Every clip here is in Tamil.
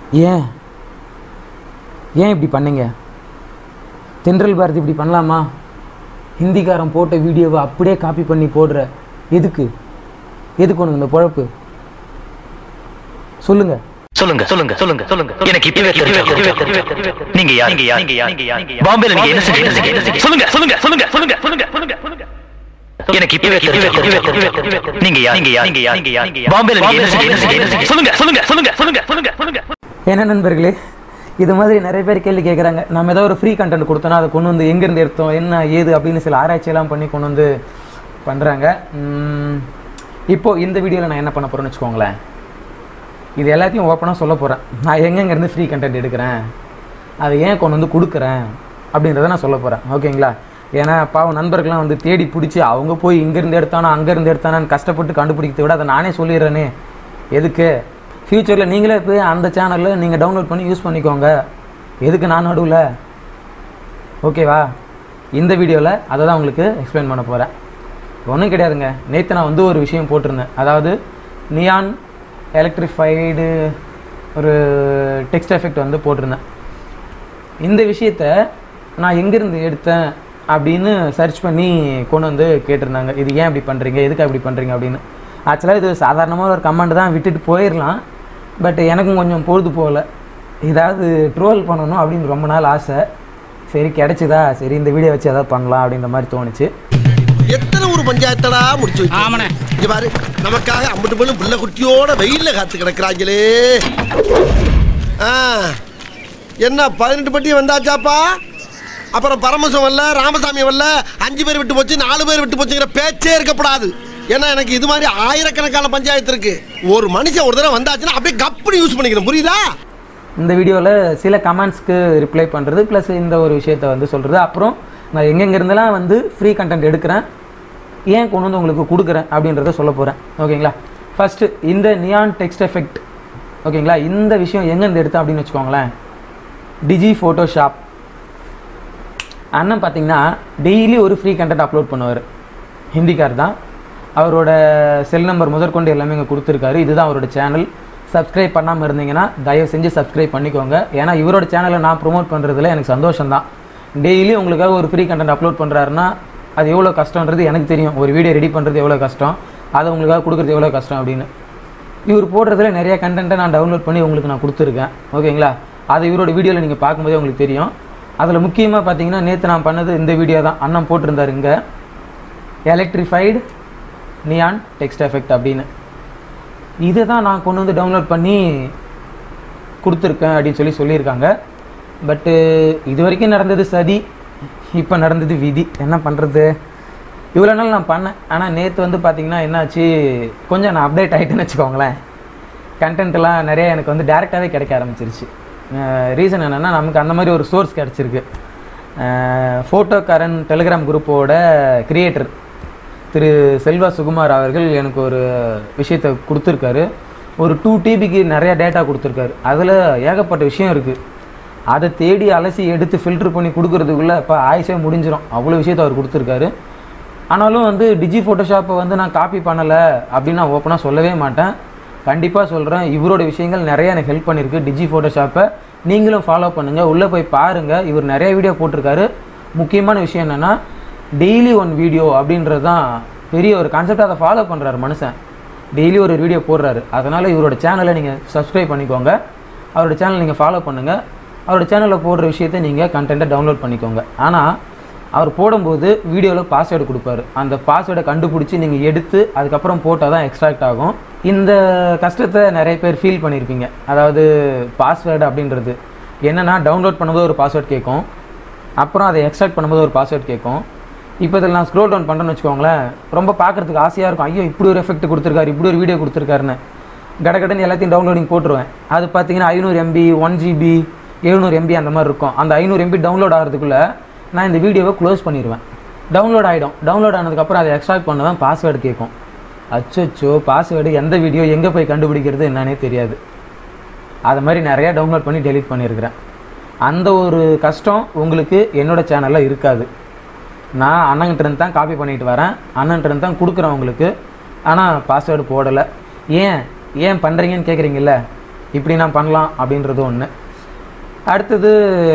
ஏன் ஏன் இப்படி பண்ணீங்க தென்றல் பாரதி இப்படி பண்ணலாமா ஹிந்திக்காரன் போட்ட வீடியோவை அப்படியே காப்பி பண்ணி போடுற எதுக்கு எதுக்கு உனக்கு இந்த பொழப்பு சொல்லுங்க சொல்லுங்க சொல்லுங்க சொல்லுங்க சொல்லுங்க எனக்கு இப்பவே தெரியும் நீங்க யார் நீங்க யார் நீங்க யார் நீங்க யார் பாம்பேல நீங்க என்ன செஞ்சீங்க சொல்லுங்க சொல்லுங்க சொல்லுங்க சொல்லுங்க சொல்லுங்க சொல்லுங்க சொல்லுங்க எனக்கு இப்பவே தெரியும் நீங்க யார் நீங்க யார் நீங்க யார் நீங்க யார் பாம்பேல நீங்க என்ன செஞ்சீங்க சொல்லுங்க சொல்லுங்க சொல்லுங்க சொல்லுங்க சொல்லுங்க சொல்லுங்க என்ன நண்பர்களே இது மாதிரி நிறைய பேர் கேள்வி கேட்குறாங்க நம்ம ஏதோ ஒரு ஃப்ரீ கண்டென்ட் கொடுத்தோன்னா அதை கொண்டு வந்து எங்கேருந்து எடுத்தோம் என்ன ஏது அப்படின்னு சில ஆராய்ச்சியெல்லாம் பண்ணி கொண்டு வந்து பண்ணுறாங்க இப்போ இந்த வீடியோவில் நான் என்ன பண்ண போகிறேன்னு வச்சுக்கோங்களேன் இது எல்லாத்தையும் ஓப்பனாக சொல்ல போகிறேன் நான் எங்கெங்கேருந்து ஃப்ரீ கண்டென்ட் எடுக்கிறேன் அதை ஏன் கொண்டு வந்து கொடுக்குறேன் அப்படின்றத நான் சொல்ல போகிறேன் ஓகேங்களா ஏன்னா பாவம் நண்பர்கள்லாம் வந்து தேடி பிடிச்சி அவங்க போய் இங்கேருந்து எடுத்தானா அங்கேருந்து எடுத்தானான்னு கஷ்டப்பட்டு கண்டுபிடிக்கிறத விட அதை நானே சொல்லிடுறேனே எதுக்கு ஃப்யூச்சரில் நீங்களே போய் அந்த சேனலில் நீங்கள் டவுன்லோட் பண்ணி யூஸ் பண்ணிக்கோங்க எதுக்கு நான் நடுவில் ஓகேவா இந்த வீடியோவில் அதை தான் உங்களுக்கு எக்ஸ்பிளைன் பண்ண போகிறேன் ஒன்றும் கிடையாதுங்க நேற்று நான் வந்து ஒரு விஷயம் போட்டிருந்தேன் அதாவது நியான் எலக்ட்ரிஃபைடு ஒரு டெக்ஸ்ட் எஃபெக்ட் வந்து போட்டிருந்தேன் இந்த விஷயத்த நான் எங்கேருந்து எடுத்தேன் அப்படின்னு சர்ச் பண்ணி கொண்டு வந்து கேட்டிருந்தாங்க இது ஏன் இப்படி பண்ணுறீங்க எதுக்கு அப்படி பண்ணுறீங்க அப்படின்னு ஆக்சுவலாக இது சாதாரணமாக ஒரு கமெண்ட் தான் விட்டுட்டு போயிடலாம் பட் எனக்கும் கொஞ்சம் பொழுது போகல ஏதாவது ட்ரோல் பண்ணணும் அப்படின்னு ரொம்ப நாள் ஆசை சரி கிடைச்சிதா சரி இந்த வீடியோ வச்சு ஏதாவது பண்ணலாம் அப்படின்ற மாதிரி தோணுச்சு எத்தனை ஒரு பஞ்சாயத்தடா முடிச்சு வச்சு ஆமாண்ணே. இங்க பாரு நமக்காக அம்பட்டு பேரும் பிள்ளை குட்டியோட வெயில்ல காத்து கிடக்குறாங்களே ஆ, என்ன பதினெட்டு பட்டி வந்தாச்சாப்பா அப்புறம் பரமசம் வரல ராமசாமி வரல அஞ்சு பேர் விட்டு போச்சு நாலு பேர் விட்டு போச்சுங்கிற பேச்சே இருக்கப்படாது ஏன்னா எனக்கு இது மாதிரி ஆயிரக்கணக்கான பஞ்சாயத்து இருக்கு ஒரு மனுஷன் ஒரு தடவை வந்தாச்சுன்னா அப்படியே கப்புனு யூஸ் பண்ணிக்கணும் புரியுதா இந்த வீடியோவில் சில கமெண்ட்ஸ்க்கு ரிப்ளை பண்ணுறது ப்ளஸ் இந்த ஒரு விஷயத்த வந்து சொல்கிறது அப்புறம் நான் எங்கெங்கேருந்தெல்லாம் வந்து ஃப்ரீ கண்டென்ட் எடுக்கிறேன் ஏன் கொண்டு வந்து உங்களுக்கு கொடுக்குறேன் அப்படின்றத சொல்ல போகிறேன் ஓகேங்களா ஃபஸ்ட்டு இந்த நியான் டெக்ஸ்ட் எஃபெக்ட் ஓகேங்களா இந்த விஷயம் எங்கேருந்து எடுத்தேன் அப்படின்னு வச்சுக்கோங்களேன் டிஜி ஃபோட்டோஷாப் அண்ணன் பார்த்தீங்கன்னா டெய்லி ஒரு ஃப்ரீ கண்டென்ட் அப்லோட் பண்ணுவார் ஹிந்திக்கார் தான் அவரோட செல் நம்பர் முதற்கொண்டு எல்லாமே இங்கே கொடுத்துருக்காரு இதுதான் அவரோட சேனல் சப்ஸ்கிரைப் பண்ணாமல் இருந்தீங்கன்னா தயவு செஞ்சு சப்ஸ்கிரைப் பண்ணிக்கோங்க ஏன்னா இவரோட சேனலை நான் ப்ரோமோட் பண்ணுறதுல எனக்கு சந்தோஷம் தான் டெய்லி உங்களுக்காக ஒரு ஃப்ரீ கண்டென்ட் அப்லோட் பண்ணுறாருன்னா அது எவ்வளோ கஷ்டன்றது எனக்கு தெரியும் ஒரு வீடியோ ரெடி பண்ணுறது எவ்வளோ கஷ்டம் அதை உங்களுக்காக கொடுக்குறது எவ்வளோ கஷ்டம் அப்படின்னு இவர் போடுறதுல நிறைய கண்டென்ட்டை நான் டவுன்லோட் பண்ணி உங்களுக்கு நான் கொடுத்துருக்கேன் ஓகேங்களா அது இவரோட வீடியோவில் நீங்கள் பார்க்கும்போதே உங்களுக்கு தெரியும் அதில் முக்கியமாக பார்த்தீங்கன்னா நேற்று நான் பண்ணது இந்த வீடியோ தான் அண்ணன் போட்டிருந்தாரு இங்கே எலக்ட்ரிஃபைடு நியான் டெக்ஸ்ட் எஃபெக்ட் அப்படின்னு இதை தான் நான் கொண்டு வந்து டவுன்லோட் பண்ணி கொடுத்துருக்கேன் அப்படின்னு சொல்லி சொல்லியிருக்காங்க பட்டு இது வரைக்கும் நடந்தது சதி இப்போ நடந்தது விதி என்ன பண்ணுறது இவ்வளோ நாள் நான் பண்ணேன் ஆனால் நேற்று வந்து பார்த்தீங்கன்னா என்னாச்சு கொஞ்சம் நான் அப்டேட் ஆகிட்டேன்னு வச்சுக்கோங்களேன் கண்டென்ட்லாம் நிறைய எனக்கு வந்து டேரெக்டாகவே கிடைக்க ஆரம்பிச்சிருச்சு ரீசன் என்னென்னா நமக்கு அந்த மாதிரி ஒரு சோர்ஸ் கிடச்சிருக்கு ஃபோட்டோக்காரன் டெலிகிராம் குரூப்போட கிரியேட்டர் திரு செல்வா சுகுமார் அவர்கள் எனக்கு ஒரு விஷயத்தை கொடுத்துருக்காரு ஒரு டூ டிபிக்கு நிறைய டேட்டா கொடுத்துருக்காரு அதில் ஏகப்பட்ட விஷயம் இருக்குது அதை தேடி அலசி எடுத்து ஃபில்டர் பண்ணி கொடுக்கறதுக்குள்ளே இப்போ ஆயுசே முடிஞ்சிடும் அவ்வளோ விஷயத்தை அவர் கொடுத்துருக்காரு ஆனாலும் வந்து டிஜி ஃபோட்டோஷாப்பை வந்து நான் காப்பி பண்ணலை அப்படின்னு நான் ஓப்பனாக சொல்லவே மாட்டேன் கண்டிப்பாக சொல்கிறேன் இவரோட விஷயங்கள் நிறைய எனக்கு ஹெல்ப் பண்ணியிருக்கு டிஜி ஃபோட்டோஷாப்பை நீங்களும் ஃபாலோ பண்ணுங்கள் உள்ளே போய் பாருங்கள் இவர் நிறைய வீடியோ போட்டிருக்காரு முக்கியமான விஷயம் என்னென்னா டெய்லி ஒன் வீடியோ அப்படின்றது தான் பெரிய ஒரு கான்செப்ட் அதை ஃபாலோ பண்ணுறாரு மனுஷன் டெய்லி ஒரு வீடியோ போடுறாரு அதனால் இவரோட சேனலை நீங்கள் சப்ஸ்கிரைப் பண்ணிக்கோங்க அவரோட சேனல் நீங்கள் ஃபாலோ பண்ணுங்கள் அவரோட சேனலில் போடுற விஷயத்தை நீங்கள் கண்டென்ட்டை டவுன்லோட் பண்ணிக்கோங்க ஆனால் அவர் போடும்போது வீடியோவில் பாஸ்வேர்டு கொடுப்பாரு அந்த பாஸ்வேர்டை கண்டுபிடிச்சி நீங்கள் எடுத்து அதுக்கப்புறம் போட்டால் தான் எக்ஸ்ட்ராக்ட் ஆகும் இந்த கஷ்டத்தை நிறைய பேர் ஃபீல் பண்ணியிருப்பீங்க அதாவது பாஸ்வேர்டு அப்படின்றது என்னென்னா டவுன்லோட் பண்ணும்போது ஒரு பாஸ்வேர்ட் கேட்கும் அப்புறம் அதை எக்ஸ்ட்ராக்ட் பண்ணும்போது ஒரு பாஸ்வேர்ட் கேட்கும் இப்போ இதில் நான் ஸ்க்ரோல் டவுன் பண்ணுறேன்னு வச்சுக்கோங்களேன் ரொம்ப பார்க்குறதுக்கு ஆசையாக இருக்கும் ஐயோ இப்படி ஒரு எஃபெக்ட் கொடுத்துருக்காரு இப்படி ஒரு வீடியோ கொடுத்துருக்காருன்னு கடகடன்னு எல்லாத்தையும் டவுன்லோடிங் போட்டுருவேன் அது பார்த்தீங்கன்னா ஐநூறு எம்பி ஒன் ஜிபி எழுநூறு எம்பி அந்த மாதிரி இருக்கும் அந்த ஐநூறு எம்பி டவுன்லோட் ஆகிறதுக்குள்ளே நான் இந்த வீடியோவை க்ளோஸ் பண்ணிடுவேன் டவுன்லோட் ஆகிடும் டவுன்லோட் ஆனதுக்கப்புறம் அதை எக்ஸ்ட்ராக்ட் பண்ணுவேன் பாஸ்வேர்டு கேட்கும் அச்சோ பாஸ்வேர்டு எந்த வீடியோ எங்கே போய் கண்டுபிடிக்கிறது என்னன்னே தெரியாது அது மாதிரி நிறையா டவுன்லோட் பண்ணி டெலீட் பண்ணியிருக்கிறேன் அந்த ஒரு கஷ்டம் உங்களுக்கு என்னோட சேனலில் இருக்காது நான் அண்ணன்கிட்ட தான் காப்பி பண்ணிட்டு வரேன் அண்ணன்கிட்ட தான் கொடுக்குறேன் உங்களுக்கு ஆனால் பாஸ்வேர்டு போடலை ஏன் ஏன் பண்ணுறீங்கன்னு கேட்குறீங்கல்ல இப்படி நான் பண்ணலாம் அப்படின்றது ஒன்று அடுத்தது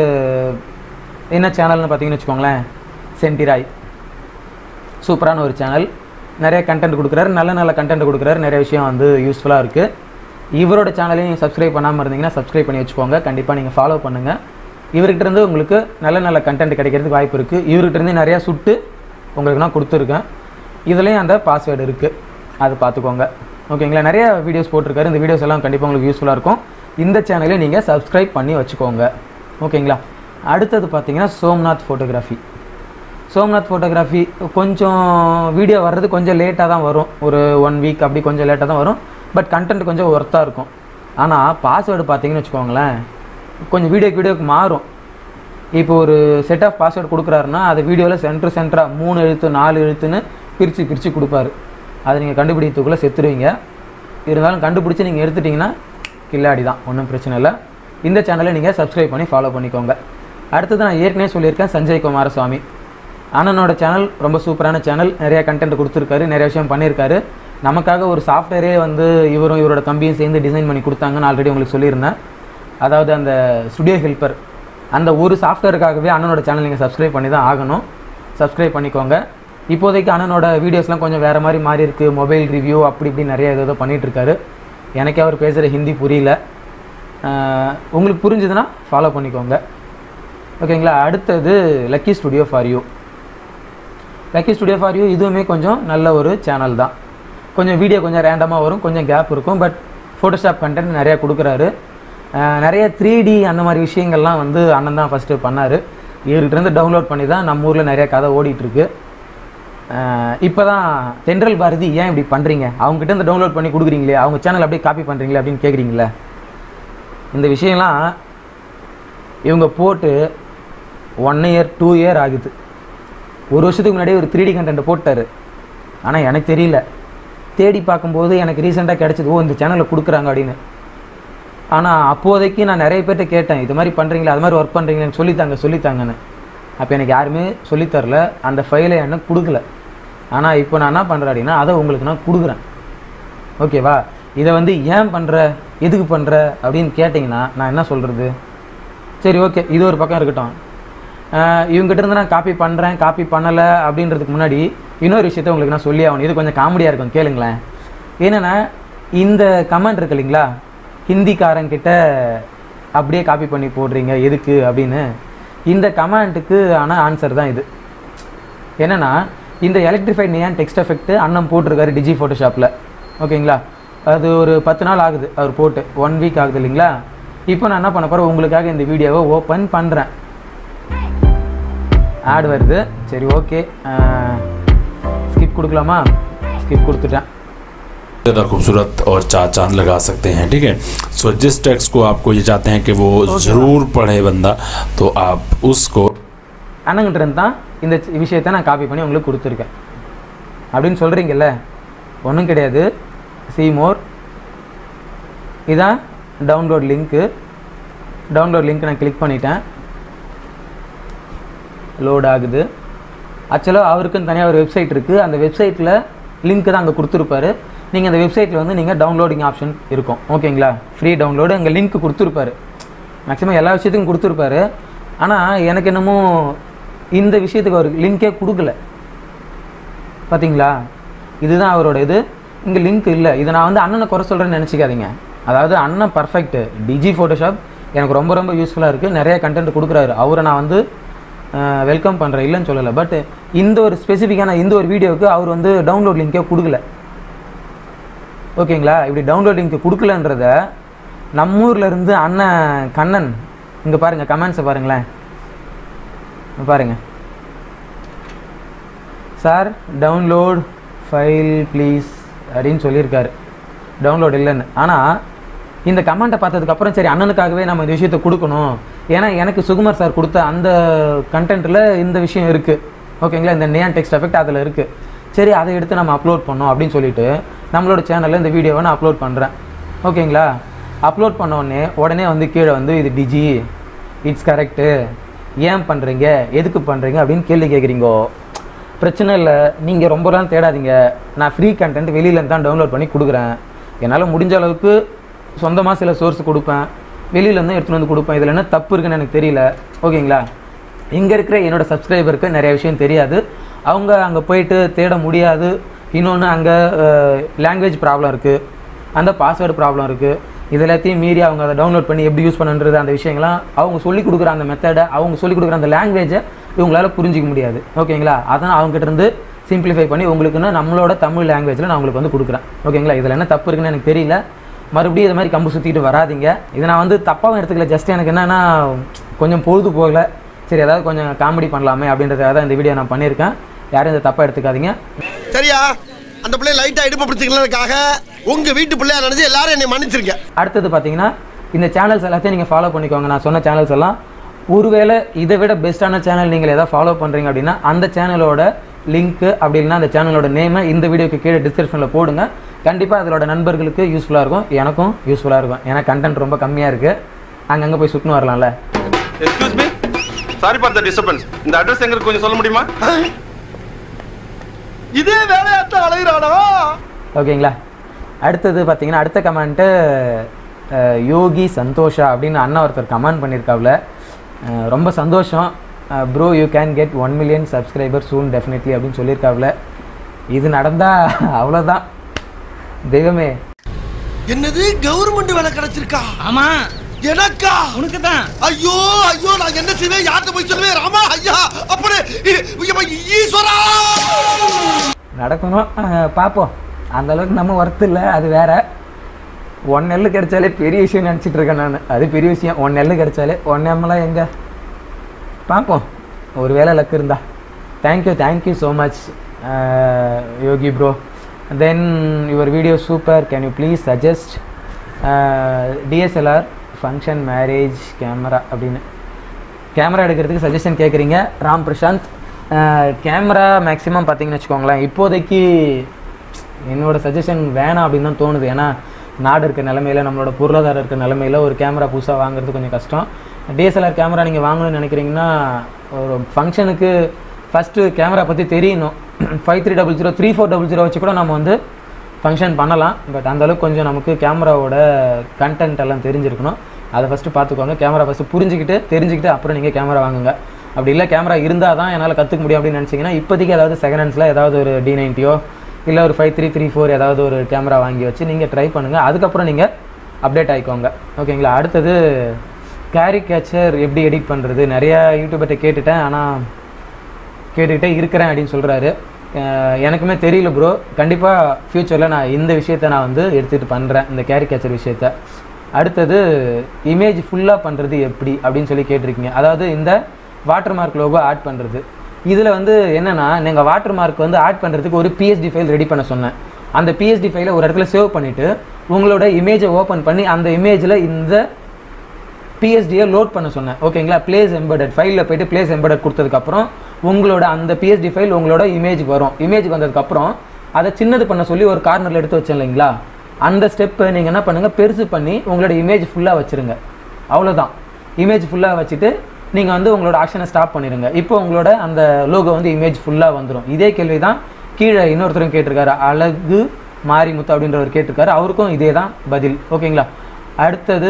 என்ன சேனல்னு பார்த்தீங்கன்னு வச்சுக்கோங்களேன் சென்டிராய் சூப்பரான ஒரு சேனல் நிறைய கண்டென்ட் கொடுக்குறாரு நல்ல நல்ல கண்டென்ட் கொடுக்குறாரு நிறைய விஷயம் வந்து யூஸ்ஃபுல்லாக இருக்குது இவரோட சேனலையும் சப்ஸ்கிரைப் பண்ணாமல் இருந்தீங்கன்னா சப்ஸ்கிரைப் பண்ணி வச்சுக்கோங்க கண்டிப்பாக நீங்கள் ஃபாலோ பண்ணுங்கள் இவர்கிட்ட இருந்து உங்களுக்கு நல்ல நல்ல கண்டென்ட் கிடைக்கிறதுக்கு வாய்ப்பு இருக்குது இவர்கிட்ட இருந்து நிறையா சுட்டு உங்களுக்கு நான் கொடுத்துருக்கேன் இதுலேயும் அந்த பாஸ்வேர்டு இருக்குது அது பார்த்துக்கோங்க ஓகேங்களா நிறைய வீடியோஸ் போட்டிருக்காரு இந்த வீடியோஸ் எல்லாம் கண்டிப்பாக உங்களுக்கு யூஸ்ஃபுல்லாக இருக்கும் இந்த சேனலையும் நீங்கள் சப்ஸ்கிரைப் பண்ணி வச்சுக்கோங்க ஓகேங்களா அடுத்தது பார்த்தீங்கன்னா சோம்நாத் ஃபோட்டோகிராஃபி சோம்நாத் ஃபோட்டோகிராஃபி கொஞ்சம் வீடியோ வர்றது கொஞ்சம் லேட்டாக தான் வரும் ஒரு ஒன் வீக் அப்படி கொஞ்சம் லேட்டாக தான் வரும் பட் கண்டென்ட் கொஞ்சம் ஒர்த்தாக இருக்கும் ஆனால் பாஸ்வேர்டு பார்த்தீங்கன்னு வச்சுக்கோங்களேன் கொஞ்சம் வீடியோக்கு வீடியோக்கு மாறும் இப்போ ஒரு செட் ஆஃப் பாஸ்வேர்டு கொடுக்குறாருன்னா அது வீடியோவில் சென்டர் சென்டராக மூணு எழுத்து நாலு எழுத்துன்னு பிரித்து பிரித்து கொடுப்பாரு அதை நீங்கள் கண்டுபிடிக்கிறதுக்குள்ளே செத்துருவீங்க இருந்தாலும் கண்டுபிடிச்சி நீங்கள் எடுத்துட்டிங்கன்னா கில்லாடி தான் ஒன்றும் பிரச்சனை இல்லை இந்த சேனலை நீங்கள் சப்ஸ்கிரைப் பண்ணி ஃபாலோ பண்ணிக்கோங்க அடுத்தது நான் ஏற்கனவே சொல்லியிருக்கேன் சஞ்சய் குமாரசுவாமி அண்ணனோட சேனல் ரொம்ப சூப்பரான சேனல் நிறைய கண்டென்ட் கொடுத்துருக்காரு நிறைய விஷயம் பண்ணியிருக்காரு நமக்காக ஒரு சாஃப்ட்வேரே வந்து இவரும் இவரோட தம்பியும் சேர்ந்து டிசைன் பண்ணி கொடுத்தாங்கன்னு ஆல்ரெடி உங்களுக்கு சொல்லியிருந்தேன் அதாவது அந்த ஸ்டுடியோ ஹெல்ப்பர் அந்த ஒரு சாஃப்ட்வேருக்காகவே அண்ணனோட சேனல் நீங்கள் சப்ஸ்கிரைப் பண்ணி தான் ஆகணும் சப்ஸ்கிரைப் பண்ணிக்கோங்க இப்போதைக்கு அண்ணனோட வீடியோஸ்லாம் கொஞ்சம் வேறு மாதிரி மாறி இருக்குது மொபைல் ரிவ்யூ அப்படி இப்படி நிறைய ஏதோ பண்ணிகிட்டு இருக்காரு எனக்கே அவர் பேசுகிற ஹிந்தி புரியல ஆஹ் உங்களுக்கு புரிஞ்சுதுன்னா ஃபாலோ பண்ணிக்கோங்க ஓகேங்களா அடுத்தது lucky studio for you lucky studio for you இதுவுமே கொஞ்சம் நல்ல ஒரு சேனல் தான் கொஞ்சம் வீடியோ கொஞ்சம் ரேண்டமாக வரும் கொஞ்சம் கேப் இருக்கும் பட் ஃபோட்டோஷாப் கண்டென்ட் நிறையா கொடுக்குறாரு அஹ் நிறைய த்ரீ டி அந்த மாதிரி விஷயங்கள்லாம் வந்து அண்ணன் தான் ஃபஸ்ட்டு பண்ணார் இவர்கிட்டருந்து டவுன்லோட் பண்ணி தான் நம்ம ஊரில் நிறைய கதை ஓடிட்டுருக்கு இப்போ தான் தென்றல் பாரதி ஏன் இப்படி பண்ணுறீங்க அவங்ககிட்ட இருந்து டவுன்லோட் பண்ணி கொடுக்குறீங்களே அவங்க சேனல் அப்படியே காப்பி பண்ணுறீங்களே அப்படின்னு கேட்குறீங்களே இந்த விஷயம்லாம் இவங்க போட்டு ஒன் இயர் டூ இயர் ஆகுது ஒரு வருஷத்துக்கு முன்னாடியே ஒரு த்ரீ டி கண்டென்ட் போட்டார் ஆனால் எனக்கு தெரியல தேடி பார்க்கும்போது எனக்கு ரீசெண்டாக கிடச்சிது ஓ இந்த சேனலில் கொடுக்குறாங்க அப்படின்னு ஆனால் அப்போதைக்கு நான் நிறைய பேர்கிட்ட கேட்டேன் இது மாதிரி பண்ணுறீங்களா அது மாதிரி ஒர்க் பண்ணுறீங்களான்னு சொல்லித்தாங்க சொல்லித்தாங்கன்னு அப்போ எனக்கு யாருமே சொல்லித்தரல அந்த ஃபைலை எனக்கு கொடுக்கல ஆனால் இப்போ நான் என்ன பண்ணுறேன் அப்படின்னா அதை உங்களுக்கு நான் கொடுக்குறேன் ஓகேவா இதை வந்து ஏன் பண்ணுற எதுக்கு பண்ணுற அப்படின்னு கேட்டிங்கன்னா நான் என்ன சொல்கிறது சரி ஓகே இது ஒரு பக்கம் இருக்கட்டும் ஆஹ் இவங்ககிட்ட இருந்து நான் காப்பி பண்ணுறேன் காப்பி பண்ணலை அப்படின்றதுக்கு முன்னாடி இன்னொரு விஷயத்த உங்களுக்கு நான் சொல்லி ஆகணும் இது கொஞ்சம் காமெடியாக இருக்கும் கேளுங்களேன் என்னென்னா இந்த கமெண்ட் இருக்கு இல்லைங்களா ஹிந்திக்காரங்கிட்ட அப்படியே காப்பி பண்ணி போடுறீங்க எதுக்கு அப்படின்னு இந்த கமெண்ட்டுக்கு ஆனால் ஆன்சர் தான் இது என்னன்னா இந்த எலக்ட்ரிஃபைட் நியான் டெக்ஸ்ட் எஃபெக்ட் அண்ணன் போட்டிருக்காரு டிஜி ஃபோட்டோஷாப்பில் ஓகேங்களா அது ஒரு பத்து நாள் ஆகுது அவர் போட்டு ஒன் வீக் ஆகுது இல்லைங்களா இப்போ நான் என்ன பண்ண போகிறேன் உங்களுக்காக இந்த வீடியோவை ஓப்பன் பண்ணுறேன் ஆட் வருது சரி ஓகே ஸ்கிப் கொடுக்கலாமா ஸ்கிப் கொடுத்துட்டேன் ज़्यादा खूबसूरत और चार चांद लगा सकते हैं ठीक है सो जिस टेक्स्ट को आपको ये चाहते हैं कि वो ज़रूर पढ़े बंदा तो आप उसको அண்ணங்கிட்ட இருந்து தான் இந்த சி- விஷயத்தை நான் காப்பி பண்ணி உங்களுக்கு கொடுத்துருக்கேன் அப்படின்னு சொல்கிறீங்கல்ல ஒன்றும் கிடையாது சீமோர் இதான் டவுன்லோட் லிங்க்கு டவுன்லோட் லிங்க் நான் கிளிக் பண்ணிட்டேன் லோட் ஆகுது ஆக்சுவலாக அவருக்குன்னு தனியாக ஒரு வெப்சைட் இருக்குது அந்த வெப்சைட்டில் லிங்க் தான் அங்கே கொடுத்துருப்பாரு நீங்கள் அந்த வெப்சைட்டில் வந்து நீங்கள் டவுன்லோடிங் ஆப்ஷன் இருக்கும் ஓகேங்களா ஃப்ரீ டவுன்லோடு அங்கே லிங்க் கொடுத்துருப்பாரு மேக்ஸிமம் எல்லா விஷயத்துக்கும் கொடுத்துருப்பாரு ஆனால் எனக்கு என்னமோ இந்த விஷயத்துக்கு அவர் லிங்க்கே கொடுக்கல பார்த்தீங்களா இதுதான் அவரோட இது இங்கே லிங்க் இல்லை இதை நான் வந்து அண்ணனை குறை சொல்கிறேன்னு நினச்சிக்காதீங்க அதாவது அண்ணன் பர்ஃபெக்ட் டிஜி ஃபோட்டோஷாப் எனக்கு ரொம்ப ரொம்ப யூஸ்ஃபுல்லாக இருக்குது நிறைய கண்டென்ட் கொடுக்குறாரு அவரை நான் வந்து வெல்கம் பண்ணுறேன் இல்லைன்னு சொல்லலை பட் இந்த ஒரு ஸ்பெசிஃபிக்கான இந்த ஒரு வீடியோவுக்கு அவர் வந்து டவுன்லோட் லிங்க்கே கொடுக்கல ஓகேங்களா இப்படி டவுன்லோட் லிங்க் கொடுக்கலன்றத நம்ம ஊர்ல இருந்து அண்ணன் கண்ணன் இங்கே பாருங்கள் கமெண்ட்ஸை பாருங்களேன் இங்க பாருங்க சார் டவுன்லோட் ஃபைல் ப்ளீஸ் அப்படின்னு சொல்லியிருக்காரு டவுன்லோட் இல்லைன்னு ஆனால் இந்த கமெண்ட்டை பார்த்ததுக்கப்புறம் சரி அண்ணனுக்காகவே நம்ம இந்த விஷயத்தை கொடுக்கணும் ஏன்னா எனக்கு சுகுமார் சார் கொடுத்த அந்த கண்டென்ட்டில் இந்த விஷயம் இருக்குது ஓகேங்களா இந்த நேன் டெக்ஸ்ட் எஃபெக்ட் அதில் இருக்குது சரி அதை எடுத்து நம்ம அப்லோட் பண்ணோம் அப்படின்னு சொல்லிட்டு நம்மளோட சேனலில் இந்த வீடியோவை நான் அப்லோட் பண்ணுறேன் ஓகேங்களா அப்லோட் பண்ண உடனே உடனே வந்து கீழே வந்து இது டிஜி இட்ஸ் கரெக்டு ஏன் பண்ணுறீங்க எதுக்கு பண்ணுறீங்க அப்படின்னு கேள்வி கேட்குறீங்கோ பிரச்சனை இல்லை நீங்கள் ரொம்பலாம் தேடாதீங்க நான் ஃப்ரீ கண்டென்ட் வெளியிலேருந்து தான் டவுன்லோட் பண்ணி கொடுக்குறேன் என்னால் முடிஞ்ச அளவுக்கு சொந்தமாக சில சோர்ஸ் கொடுப்பேன் வெளியிலேருந்து எடுத்துகிட்டு வந்து கொடுப்பேன் இதில் என்ன தப்பு இருக்குன்னு எனக்கு தெரியல ஓகேங்களா இங்கே இருக்கிற என்னோட சப்ஸ்கிரைபருக்கு நிறைய விஷயம் தெரியாது அவங்க அங்கே போயிட்டு தேட முடியாது இன்னொன்று அங்கே லாங்குவேஜ் ப்ராப்ளம் இருக்குது அந்த பாஸ்வேர்டு ப்ராப்ளம் இருக்குது இது எல்லாத்தையும் மீறி அவங்க அதை டவுன்லோட் பண்ணி எப்படி யூஸ் பண்ணுன்றது அந்த விஷயங்கள்லாம் அவங்க சொல்லிக் கொடுக்குற அந்த மெத்தடை அவங்க சொல்லிக் கொடுக்குற அந்த லாங்குவேஜை இவங்களால புரிஞ்சிக்க முடியாது ஓகேங்களா அதனால் அவங்ககிட்ட இருந்து சிம்பிளிஃபை பண்ணி உங்களுக்குன்னு நம்மளோட தமிழ் லாங்குவேஜில் நான் உங்களுக்கு வந்து கொடுக்குறேன் ஓகேங்களா இதில் என்ன தப்பு இருக்குன்னு எனக்கு தெரியல மறுபடியும் இது மாதிரி கம்பு சுற்றிட்டு வராதீங்க இதை நான் வந்து தப்பாகவும் எடுத்துக்கல ஜஸ்ட் எனக்கு என்னன்னா கொஞ்சம் பொழுது போகல சரி ஏதாவது கொஞ்சம் காமெடி பண்ணலாமே அப்படின்றதுக்காக தான் இந்த வீடியோ நான் பண்ணியிருக்கேன் யாரும் இதை தப்பாக எடுத்துக்காதீங்க சரியா அந்த பிள்ளை லைட்டா இடுப்பு பிடிச்சிக்கிறதுக்காக உங்க வீட்டு பிள்ளையா நினைச்சு எல்லாரும் என்னை மன்னிச்சிருங்க அடுத்தது பார்த்தீங்கன்னா இந்த சேனல்ஸ் எல்லாத்தையும் நீங்கள் ஃபாலோ பண்ணிக்கோங்க நான் சொன்ன சேனல்ஸ் எல்லாம் ஒருவேளை இதை விட பெஸ்ட்டான சேனல் நீங்கள் எதாவது ஃபாலோ பண்ணுறீங்க அப்படின்னா அந்த சேனலோட லிங்க்கு அப்படி இல்லைன்னா அந்த சேனலோட நேமை இந்த வீடியோக்கு கீழே டிஸ்கிரிப்ஷனில் போடுங்க கண்டிப்பாக அதோட நண்பர்களுக்கு யூஸ்ஃபுல்லாக இருக்கும் எனக்கும் யூஸ்ஃபுல்லாக இருக்கும் ஏன்னா கண்டென்ட் ரொம்ப கம்மியாக இருக்குது அங்கங்கே போய் சுற்றினு வரலாம்ல excuse me sorry for the disturbance இந்த அட்ரஸ் எங்க இருக்கு கொஞ்சம் சொல்ல முடியுமா இதே வேலையாத்தான் அலைகிறானா ஓகேங்களா அடுத்தது பார்த்தீங்கன்னா அடுத்த கமெண்ட்டு யோகி சந்தோஷா அப்படின்னு அண்ணா ஒருத்தர் கமெண்ட் பண்ணியிருக்காப்புல அஹ், ரொம்ப சந்தோஷம் bro you can get one million subscriber soon definitely அப்படின்னு சொல்லியிருக்காப்புல இது நடந்தால் அவ்வளோதான் தெய்வமே என்னது கவர்மெண்ட் வேலை கிடைச்சிருக்கா ஆமா எனக்கா உனக்கு தான் ஐயோ ஐயோ நான் என்ன செய்வேன் யார்கிட்ட போய் சொல்லுவேன் ராமா ஐயா அப்படி இ- இ- ஈஸ்வரா நடக்கணும் அஹ், பார்ப்போம் அந்த அளவுக்கு நம்ம ஒர்த்து இல்லை அது வேற ஒன் நெல் கிடைச்சாலே பெரிய விஷயம் நினச்சிட்டு இருக்கேன் நான் அது பெரிய விஷயம் ஒன் நெல் கிடைச்சாலே ஒன் எம்எல்லாம் எங்கே பார்ப்போம் ஒரு வேளை லக் இருந்தா thank you thank you so much Yogi bro then your video super can you please suggest DSLR function marriage camera அப்படின்னு கேமரா எடுக்கிறதுக்கு சஜஷன் கேட்குறீங்க ராம் பிரசாந்த் கேமரா மேக்ஸிமம் பார்த்தீங்கன்னு வச்சுக்கோங்களேன் இப்போதைக்கு என்னோட சஜஷன் வேணாம் அப்படின்னு தான் தோணுது ஏன்னா நாடு இருக்க நிலமையில நம்மளோட பொருளாதாரம் இருக்க நிலமையில ஒரு கேமரா புதுசாக வாங்குறது கொஞ்சம் கஷ்டம் டிஎஸ்எல்ஆர் கேமரா நீங்கள் வாங்கணும்னு நினைக்கிறீங்கன்னா ஒரு ஃபங்க்ஷனுக்கு ஃபஸ்ட்டு கேமரா பற்றி தெரியணும் five three double zero three four double zero வச்சு கூட நம்ம வந்து ஃபங்க்ஷன் பண்ணலாம் பட் அந்தளவுக்கு கொஞ்சம் நமக்கு கேமராவோட கண்டென்ட் எல்லாம் தெரிஞ்சிருக்கணும் அதை ஃபஸ்ட்டு பார்த்துக்கோங்க கேமரா ஃபஸ்ட்டு புரிஞ்சுக்கிட்டு தெரிஞ்சுக்கிட்டு அப்புறம் நீங்கள் கேமரா வாங்குங்க அப்படி இல்லை கேமரா இருந்தால் தான் என்னால் கற்றுக்க முடியும் அப்படின்னு நினச்சிங்கன்னா இப்போதைக்கு ஏதாவது செகண்ட் ஹேண்ட்ஸில் ஏதாவது ஒரு டி நைன்ட்டியோ இல்லை ஒரு ஃபைவ் த்ரீ த்ரீ ஃபோர் ஏதாவது ஒரு கேமரா வாங்கி வச்சு நீங்கள் ட்ரை பண்ணுங்கள் அதுக்கப்புறம் நீங்கள் அப்டேட் ஆகிக்கோங்க ஓகேங்களா அடுத்தது கேரி கேச்சர் எப்படி எடிட் பண்ணுறது நிறையா யூடியூபர்கிட்ட கேட்டுட்டேன் ஆனால் கேட்டுக்கிட்டே இருக்கிறேன் அப்படின்னு சொல்கிறாரு எனக்குமே தெரியல ப்ரோ கண்டிப்பாக ஃப்யூச்சரில் நான் இந்த விஷயத்த நான் வந்து எடுத்துகிட்டு பண்ணுறேன் இந்த கேரி கேச்சர் விஷயத்த அடுத்தது இமேஜ் ஃபுல்லாக பண்ணுறது எப்படி அப்படின்னு சொல்லி கேட்டிருக்கீங்க அதாவது இந்த வாட்டர் மார்க் லோகோ ஆட் பண்ணுறது இதில் வந்து என்னென்னா நீங்கள் வாட்டர் மார்க் வந்து ஆட் பண்ணுறதுக்கு ஒரு பிஎஸ்டி ஃபைல் ரெடி பண்ண சொன்னேன் அந்த பிஎஸ்டி ஃபைலை ஒரு இடத்துல சேவ் பண்ணிவிட்டு உங்களோட இமேஜை ஓப்பன் பண்ணி அந்த இமேஜில் இந்த பிஎஸ்டியை லோட் பண்ண சொன்னேன் ஓகேங்களா பிளேஸ் எம்பெடட் ஃபைலில் போயிட்டு பிளேஸ் எம்பெடட் கொடுத்ததுக்கப்புறம் உங்களோட அந்த பிஎஸ்டி ஃபைல் உங்களோட இமேஜ் வரும் இமேஜ் வந்ததுக்கப்புறம் அதை சின்னது பண்ண சொல்லி ஒரு கார்னரில் எடுத்து வச்சேன் இல்லைங்களா அந்த ஸ்டெப்பை நீங்கள் என்ன பண்ணுங்கள் பெருசு பண்ணி உங்களோட இமேஜ் ஃபுல்லாக வச்சுருங்க அவ்வளோதான் இமேஜ் ஃபுல்லாக வச்சுட்டு நீங்கள் வந்து உங்களோட ஆக்ஷனை ஸ்டாப் பண்ணிடுங்க இப்போ உங்களோட அந்த லோகோ வந்து இமேஜ் ஃபுல்லாக வந்துடும் இதே கேள்வி தான் கீழே இன்னொருத்தரும் கேட்டிருக்காரு அழகு மாரிமுத்து அப்படின்றவர் கேட்டிருக்காரு அவருக்கும் இதே தான் பதில் ஓகேங்களா அடுத்தது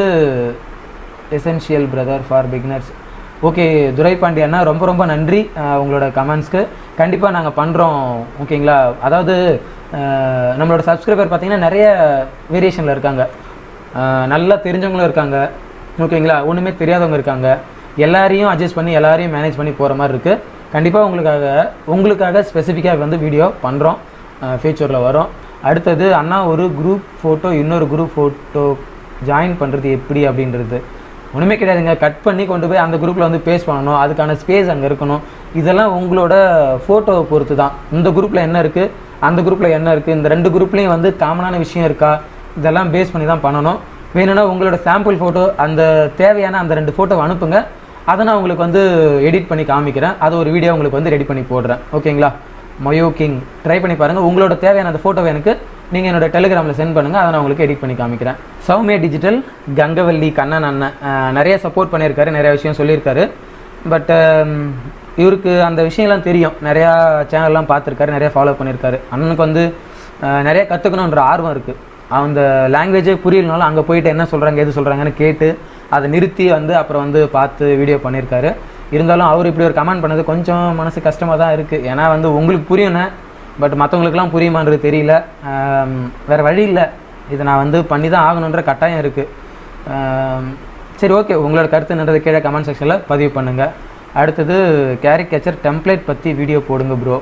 essential brother for beginners okay Duraipandi அண்ணா ரொம்ப ரொம்ப நன்றி அஹ், உங்களோட கமெண்ட்ஸ்க்கு கண்டிப்பாக நாங்கள் பண்ணுறோம் ஓகேங்களா அதாவது அஹ், நம்மளோட சப்ஸ்கிரைபர் பார்த்தீங்கன்னா நிறைய வேரியேஷனில் இருக்காங்க அஹ், நல்லா தெரிஞ்சவங்களும் இருக்காங்க ஓகேங்களா ஒன்றுமே தெரியாதவங்க இருக்காங்க எல்லாரையும் அட்ஜஸ்ட் பண்ணி எல்லாரையும் மேனேஜ் பண்ணி போகிற மாதிரி இருக்குது கண்டிப்பாக உங்களுக்காக உங்களுக்காக ஸ்பெசிஃபிக்காக வந்து வீடியோ பண்ணுறோம் ஃபியூச்சரில் வரும் அடுத்தது அண்ணா ஒரு குரூப் ஃபோட்டோ இன்னொரு குரூப் ஃபோட்டோ ஜாயின் பண்ணுறது எப்படி அப்படின்றது ஒன்றுமே கிடையாதுங்க கட் பண்ணி கொண்டு போய் அந்த குரூப்பில் வந்து பேஸ் பண்ணணும் அதுக்கான ஸ்பேஸ் அங்கே இருக்கணும் இதெல்லாம் உங்களோட ஃபோட்டோவை பொறுத்து தான் இந்த குரூப்பில் என்ன இருக்குது அந்த குரூப்பில் என்ன இருக்குது இந்த ரெண்டு குரூப்லேயும் வந்து காமனான விஷயம் இருக்கா இதெல்லாம் பேஸ் பண்ணி தான் பண்ணணும் வேணும்னா உங்களோட சாம்பிள் ஃபோட்டோ அந்த தேவையான அந்த ரெண்டு ஃபோட்டோவை அனுப்புங்க அதை நான் உங்களுக்கு வந்து எடிட் பண்ணி காமிக்கிறேன் அது ஒரு வீடியோ உங்களுக்கு வந்து ரெடி பண்ணி போடுறேன் ஓகேங்களா மயோ கிங் ட்ரை பண்ணி பாருங்கள் உங்களோட தேவையான அந்த ஃபோட்டோவை எனக்கு நீங்கள் என்னோட டெலிகிராமில் சென்ட் பண்ணுங்கள் அதை நான் உங்களுக்கு எடிட் பண்ணி காமிக்கிறேன் சௌமியா டிஜிட்டல் கங்கவல்லி கண்ணன் அண்ணன் அஹ், நிறைய சப்போர்ட் பண்ணியிருக்காரு நிறைய விஷயம் சொல்லியிருக்காரு பட் இவருக்கு அந்த விஷயம்லாம் தெரியும் நிறையா சேனல்லாம் பார்த்துருக்காரு நிறைய ஃபாலோ பண்ணியிருக்காரு அண்ணனுக்கு வந்து அஹ், நிறைய கற்றுக்கணுன்ற ஆர்வம் இருக்குது அந்த லாங்குவேஜே புரியலனாலும் அங்கே போயிட்டு என்ன சொல்கிறாங்க எது சொல்கிறாங்கன்னு கேட்டு அதை நிறுத்தி வந்து அப்புறம் வந்து பார்த்து வீடியோ பண்ணியிருக்காரு இருந்தாலும் அவர் இப்படி ஒரு கமெண்ட் பண்ணது கொஞ்சம் மனசு கஷ்டமாக தான் இருக்குது ஏன்னா வந்து உங்களுக்கு புரியும்ண்ணே பட் மற்றவங்களுக்குலாம் புரியுமான்றது தெரியல ஆம், வேற வழி இல்லை இதை நான் வந்து பண்ணி தான் ஆகணுன்ற கட்டாயம் இருக்குது சரி ஓகே உங்களோட கருத்து என்னன்றது கீழே கமெண்ட் செக்ஷனில் பதிவு பண்ணுங்கள் அடுத்தது கேரிகேச்சர் டெம்ப்ளேட் பற்றி வீடியோ போடுங்க ப்ரோ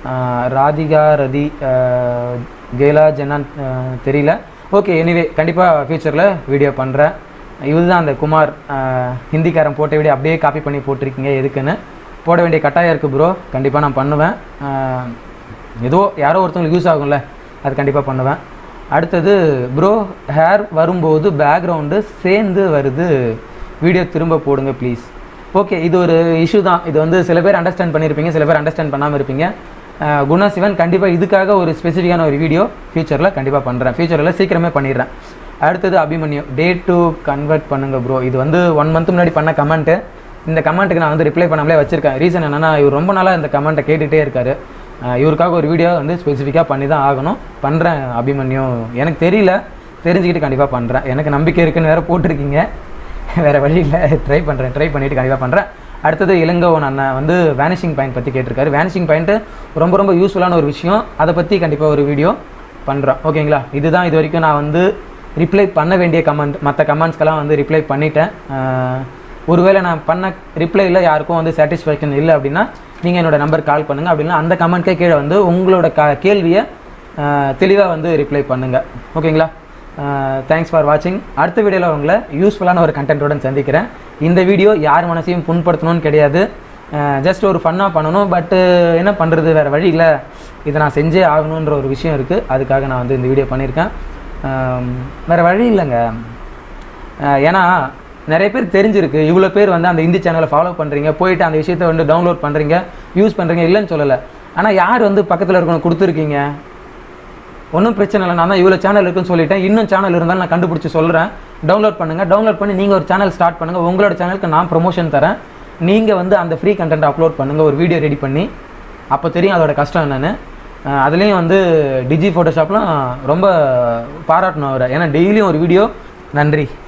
ராதிகா ரதி ஆஹ், கேலா ஜென்னான் ஆஹ், தெரியல ஓகே எனிவே கண்டிப்பாக ஃப்யூச்சரில் வீடியோ பண்ணுறேன் இதுதான் அந்த குமார் ஆஹ், ஹிந்திக்காரன் போட்ட வீடியோ அப்படியே காப்பி பண்ணி போட்டிருக்கீங்க எதுக்குன்னு போட வேண்டிய கட்டாயம் இருக்குது ப்ரோ கண்டிப்பாக நான் பண்ணுவேன் ஆஹ், ஏதோ யாரோ ஒருத்தவங்களுக்கு யூஸ் ஆகும்ல அது கண்டிப்பாக பண்ணுவேன் அடுத்தது ப்ரோ ஹேர் வரும்போது பேக்ரவுண்டு சேர்ந்து வருது வீடியோ திரும்ப போடுங்க ப்ளீஸ் ஓகே இது ஒரு இஷ்யூ தான் இது வந்து சில பேர் அண்டர்ஸ்டாண்ட் பண்ணியிருப்பீங்க சில பேர் அண்டர்ஸ்டாண்ட் பண்ணாமல் இருப்பீங்க அஹ் குணா சிவன் கண்டிப்பாக இதுக்காக ஒரு ஸ்பெசிஃபிக்கான ஒரு வீடியோ ஃபியூச்சரில் கண்டிப்பாக பண்ணுறேன் ஃபியூச்சரில் சீக்கிரமே பண்ணிடுறேன் அடுத்தது அபிமன்யு டே டு கன்வெர்ட் பண்ணுங்க ப்ரோ இது வந்து ஒன் மந்த் முன்னாடி பண்ண கமெண்ட்டு இந்த கமெண்ட்டுக்கு நான் வந்து ரிப்ளை பண்ணாமலே வச்சிருக்கேன் ரீசன் என்னன்னா இவர் ரொம்ப நாளாக இந்த கமெண்ட்டை கேட்டுகிட்டே இருக்காரு அஹ் இவருக்காக ஒரு வீடியோ வந்து ஸ்பெசிஃபிக்காக பண்ணி தான் ஆகணும் பண்ணுறேன் அபிமன்யு எனக்கு தெரியல தெரிஞ்சுக்கிட்டு கண்டிப்பாக பண்ணுறேன் எனக்கு நம்பிக்கை இருக்குன்னு வேற போட்டிருக்கீங்க வேறு வழி இல்லை ட்ரை பண்ணுறேன் ட்ரை பண்ணிவிட்டு கண்டிப்பாக பண்ணுறேன் அடுத்தது இளங்கோவன் அண்ணன் வந்து வேனிஷிங் பாயிண்ட் பற்றி கேட்டிருக்காரு வேனிஷிங் பாயிண்ட்டு ரொம்ப ரொம்ப யூஸ்ஃபுல்லான ஒரு விஷயம் அதை பற்றி கண்டிப்பாக ஒரு வீடியோ பண்ணுறோம் ஓகேங்களா இதுதான் இது வரைக்கும் நான் வந்து ரிப்ளை பண்ண வேண்டிய கமெண்ட் மற்ற கமெண்ட்ஸ்க்கெல்லாம் வந்து ரிப்ளை பண்ணிட்டேன் அஹ் ஒருவேளை நான் பண்ண ரிப்ளையில் யாருக்கும் வந்து சாட்டிஸ்ஃபேக்ஷன் இல்லை அப்படின்னா நீங்கள் என்னோட நம்பர் கால் பண்ணுங்கள் அப்படின்னா அந்த கமெண்ட்கே கீழே வந்து உங்களோட க கேள்வியை தெளிவாக வந்து ரிப்ளை பண்ணுங்கள் ஓகேங்களா தேங்க்ஸ் ஃபார் வாட்சிங் அடுத்த வீடியோவில் உங்களை யூஸ்ஃபுல்லான ஒரு கண்டென்ட்டோட சந்திக்கிறேன் இந்த வீடியோ யார் மனசையும் புண்படுத்தணும்னு கிடையாது ஜஸ்ட் ஒரு ஃபன்னாக பண்ணணும் பட்டு என்ன பண்ணுறது வேறு வழி இல்லை இதை நான் செஞ்சே ஆகணுன்ற ஒரு விஷயம் இருக்குது அதுக்காக நான் வந்து இந்த வீடியோ பண்ணியிருக்கேன் வேறு வழி இல்லைங்க அஹ் ஏன்னா நிறைய பேர் தெரிஞ்சிருக்கு இவ்வளோ பேர் வந்து அந்த இந்தி சேனலை ஃபாலோ பண்ணுறீங்க போயிட்டு அந்த விஷயத்தை வந்து டவுன்லோட் பண்ணுறீங்க யூஸ் பண்ணுறீங்க இல்லைன்னு சொல்லலை ஆனால் யார் வந்து பக்கத்தில் இருக்கணும் கொடுத்துருக்கீங்க ஒன்றும் பிரச்சனை இல்லை நான் தான் இவ்வளோ சேனல் இருக்குன்னு சொல்லிட்டேன் இன்னும் சேனல் இருந்தாலும் நான் கண்டுபிடிச்சி சொல்கிறேன் டவுன்லோட் பண்ணுங்கள் டவுன்லோட் பண்ணி நீங்கள் ஒரு சேனல் ஸ்டார்ட் பண்ணுங்கள் உங்களோட சேனலுக்கு நான் ப்ரொமோஷன் தரேன் நீங்கள் வந்து அந்த ஃப்ரீ கண்டென்ட் அப்லோட் பண்ணுங்கள் ஒரு வீடியோ ரெடி பண்ணி அப்போ தெரியும் அதோட கஷ்டம் என்னென்னு அஹ் அதுலேயும் வந்து டிஜி ஃபோட்டோஷாப்லாம் ரொம்ப பாராட்டணும் அவரை ஏன்னா டெய்லியும் ஒரு வீடியோ நன்றி